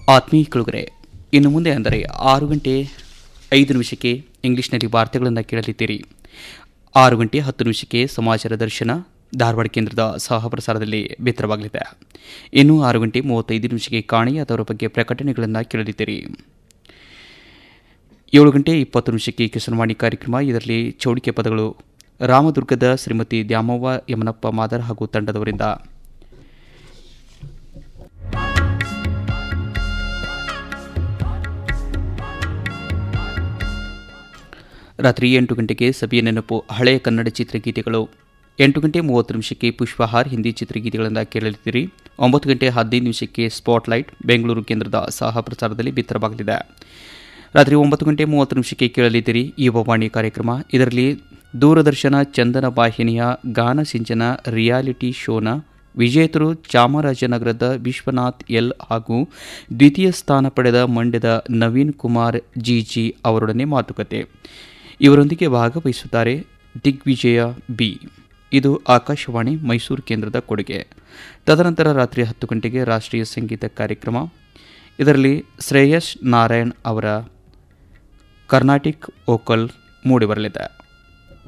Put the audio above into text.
ಆತ್ಮೀಯ ಕೆಳಗರೆ ಇನ್ನು ಮುಂದೆ ಅಂದರೆ ಆರು ಗಂಟೆ ಐದು ನಿಮಿಷಕ್ಕೆ ಇಂಗ್ಲಿಷ್ನಲ್ಲಿ ವಾರ್ತೆಗಳನ್ನು ಕೇಳಲಿದ್ದೀರಿ ಆರು ಗಂಟೆ ಹತ್ತು ನಿಮಿಷಕ್ಕೆ ಸಮಾಚಾರ ದರ್ಶನ ಧಾರವಾಡ ಕೇಂದ್ರದ ಸಹ ಪ್ರಸಾರದಲ್ಲಿ ಬಿತ್ತರವಾಗಲಿದೆ ಇನ್ನು ಆರು ಗಂಟೆ ಮೂವತ್ತೈದು ನಿಮಿಷಕ್ಕೆ ಕಾಣೆಯಾದವರ ಬಗ್ಗೆ ಪ್ರಕಟಣೆಗಳನ್ನು ಕೇಳಲಿದ್ದೀರಿ ಏಳು ಗಂಟೆ ಇಪ್ಪತ್ತು ನಿಮಿಷಕ್ಕೆ ಕಿಸನವಾಣಿ ಕಾರ್ಯಕ್ರಮ ಇದರಲ್ಲಿ ಚೌಡಿಕೆ ಪದಗಳು ರಾಮದುರ್ಗದ ಶ್ರೀಮತಿ ದ್ಯಾಮವ್ವ ಯಮನಪ್ಪ ಮಾದರ್ ಹಾಗೂ ತಂಡದವರಿಂದ ರಾತ್ರಿ ಎಂಟು ಗಂಟೆಗೆ ಸಭೆಯ ನೆನಪು ಹಳೆಯ ಕನ್ನಡ ಚಿತ್ರಗೀತೆಗಳು ಎಂಟು ಗಂಟೆ ಮೂವತ್ತು ನಿಮಿಷಕ್ಕೆ ಪುಷ್ಪಹಾರ್ ಹಿಂದಿ ಚಿತ್ರಗೀತೆಗಳನ್ನು ಕೇಳಲಿದ್ದೀರಿ ಒಂಬತ್ತು ಗಂಟೆ ಹದಿನೈದು ನಿಮಿಷಕ್ಕೆ ಸ್ಪಾಟ್ಲೈಟ್ ಬೆಂಗಳೂರು ಕೇಂದ್ರದ ಸಹ ಪ್ರಸಾರದಲ್ಲಿ ಬಿತ್ತರವಾಗಲಿದೆ ರಾತ್ರಿ ಒಂಬತ್ತು ಗಂಟೆ ಮೂವತ್ತು ನಿಮಿಷಕ್ಕೆ ಕೇಳಲಿದ್ದೀರಿ ಯುವವಾಣಿ ಕಾರ್ಯಕ್ರಮ ಇದರಲ್ಲಿ ದೂರದರ್ಶನ ಚಂದನ ವಾಹಿನಿಯ ಗಾನ ಸಿಂಚನ ರಿಯಾಲಿಟಿ ಶೋನ ವಿಜೇತರು ಚಾಮರಾಜನಗರದ ವಿಶ್ವನಾಥ್ ಎಲ್ ಹಾಗೂ ದ್ವಿತೀಯ ಸ್ಥಾನ ಪಡೆದ ಮಂಡ್ಯದ ನವೀನ್ ಕುಮಾರ್ ಜಿಜಿ ಅವರೊಡನೆ ಮಾತುಕತೆ ಇವರೊಂದಿಗೆ ಭಾಗವಹಿಸುತ್ತಾರೆ ದಿಗ್ವಿಜಯ ಬಿ ಇದು ಆಕಾಶವಾಣಿ ಮೈಸೂರು ಕೇಂದ್ರದ ಕೊಡುಗೆ ತದನಂತರ ರಾತ್ರಿ ಹತ್ತು ಗಂಟೆಗೆ ರಾಷ್ಟ್ರೀಯ ಸಂಗೀತ ಕಾರ್ಯಕ್ರಮ ಇದರಲ್ಲಿ ಶ್ರೇಯಸ್ ನಾರಾಯಣ್ ಅವರ ಕರ್ನಾಟಿಕ್ ವೋಕಲ್ ಮೂಡಿಬರಲಿದೆ